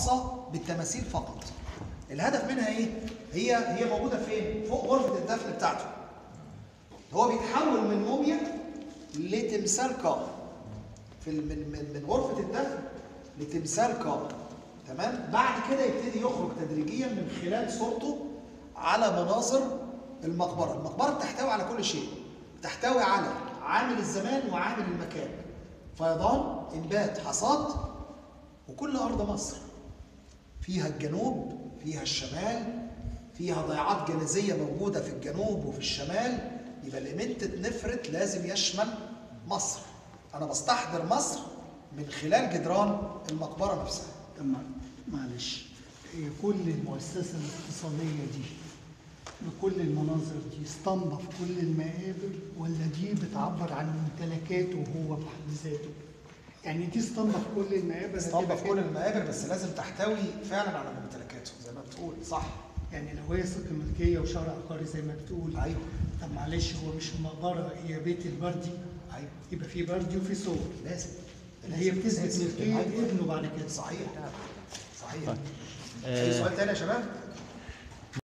خاصه بالتماثيل فقط الهدف منها ايه هي هي موجوده فين فوق غرفه الدفن بتاعته هو بيتحول من موميا لتمثال قائم في ال- من من من غرفه الدفن لتمثال قائم تمام بعد كده يبتدي يخرج تدريجيا من خلال صورته على مناظر المقبره المقبره بتحتوي على كل شيء تحتوي على عامل الزمان وعامل المكان فيضان انبات حصاد وكل ارض مصر فيها الجنوب فيها الشمال فيها ضيعات جنازيه موجوده في الجنوب وفي الشمال يبقى لمنتة نفرت لازم يشمل مصر انا بستحضر مصر من خلال جدران المقبره نفسها طب مع- معلش هي كل المؤسسة الاقتصادية دي بكل المناظر دي اسطمبة في كل المقابر ولا دي بتعبر عن ممتلكاته هو بحد ذاته؟ يعني دي اسطمبة في كل المقابر اسطمبة هتبقى في كل المقابر بس لازم تحتوي فعلا على ممتلكاته زي ما بتقول صح يعني لو هي ثقة ملكية وشرع عقاري زي ما بتقول ايوه طب معلش هو مش المقبرة هي بيت البردي ايوه يبقى في بردي وفي صور لازم اللي هي بتثبت لازم. ملكية أيوة. ابنه بعد كده صحيح صحيح طيب. اي آه، سؤال تاني يا شباب